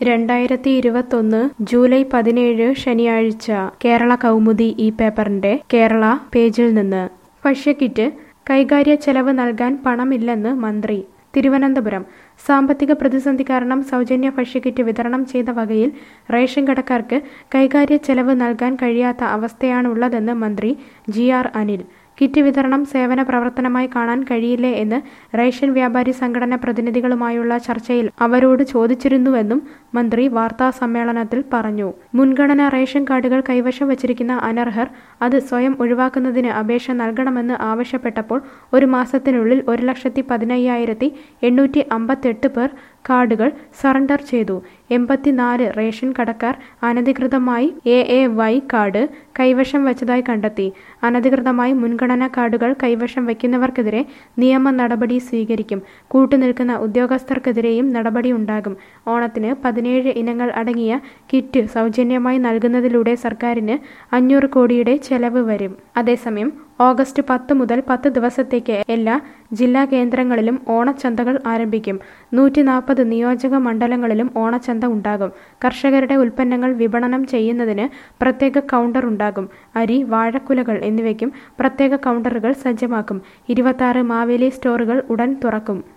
രണ്ടായിരത്തി ഇരുപത്തൊന്ന് ജൂലൈ പതിനേഴ് ശനിയാഴ്ച കേരള കൗമുദി ഈ പേപ്പറിന്റെ കേരള പേജിൽ നിന്ന് ഭക്ഷ്യക്കിറ്റ് കൈകാര്യ ചെലവ് നൽകാൻ പണമില്ലെന്ന് മന്ത്രി തിരുവനന്തപുരം സാമ്പത്തിക പ്രതിസന്ധി കാരണം സൗജന്യ ഭക്ഷ്യക്കിറ്റ് വിതരണം ചെയ്ത വകയിൽ റേഷൻ കടക്കാർക്ക് കൈകാര്യ ചെലവ് നൽകാൻ കഴിയാത്ത അവസ്ഥയാണുള്ളതെന്ന് മന്ത്രി ജി ആർ അനിൽ കിറ്റ് വിതരണം സേവന പ്രവർത്തനമായി കാണാൻ കഴിയില്ലേ എന്ന് റേഷൻ വ്യാപാരി സംഘടന പ്രതിനിധികളുമായുള്ള ചർച്ചയിൽ അവരോട് ചോദിച്ചിരുന്നുവെന്നും മന്ത്രി വാർത്താ സമ്മേളനത്തിൽ പറഞ്ഞു മുൻഗണന റേഷൻ കാർഡുകൾ കൈവശം വച്ചിരിക്കുന്ന അനർഹർ അത് സ്വയം ഒഴിവാക്കുന്നതിന് അപേക്ഷ നൽകണമെന്ന് ആവശ്യപ്പെട്ടപ്പോൾ ഒരു മാസത്തിനുള്ളിൽ ഒരു ലക്ഷത്തി പതിനയ്യായിരത്തി എണ്ണൂറ്റി അമ്പത്തെട്ട് പേർ കാർഡുകൾ സറണ്ടർ ചെയ്തു എൺപത്തിനാല് റേഷൻ കടക്കാർ അനധികൃതമായി എ എ വൈ കാർഡ് കൈവശം വച്ചതായി കണ്ടെത്തി അനധികൃതമായി മുൻഗണനാ കാർഡുകൾ കൈവശം വയ്ക്കുന്നവർക്കെതിരെ നിയമ നടപടി സ്വീകരിക്കും കൂട്ടുനിൽക്കുന്ന ഉദ്യോഗസ്ഥർക്കെതിരെയും നടപടിയുണ്ടാകും ഓണത്തിന് പതിനേഴ് ഇനങ്ങൾ അടങ്ങിയ കിറ്റ് സൗജന്യമായി നൽകുന്നതിലൂടെ സർക്കാരിന് അഞ്ഞൂറ് കോടിയുടെ ചെലവ് വരും അതേസമയം ഓഗസ്റ്റ് പത്ത് മുതൽ പത്ത് ദിവസത്തേക്ക് എല്ലാ ജില്ലാ കേന്ദ്രങ്ങളിലും ഓണച്ചന്തകൾ ആരംഭിക്കും നൂറ്റി നാൽപ്പത് നിയോജക മണ്ഡലങ്ങളിലും ഓണച്ചന്ത ഉണ്ടാകും കർഷകരുടെ ഉൽപ്പന്നങ്ങൾ വിപണനം ചെയ്യുന്നതിന് പ്രത്യേക കൗണ്ടർ ഉണ്ടാകും അരി വാഴക്കുലകൾ എന്നിവയ്ക്കും പ്രത്യേക കൗണ്ടറുകൾ സജ്ജമാക്കും ഇരുപത്തി മാവേലി സ്റ്റോറുകൾ ഉടൻ തുറക്കും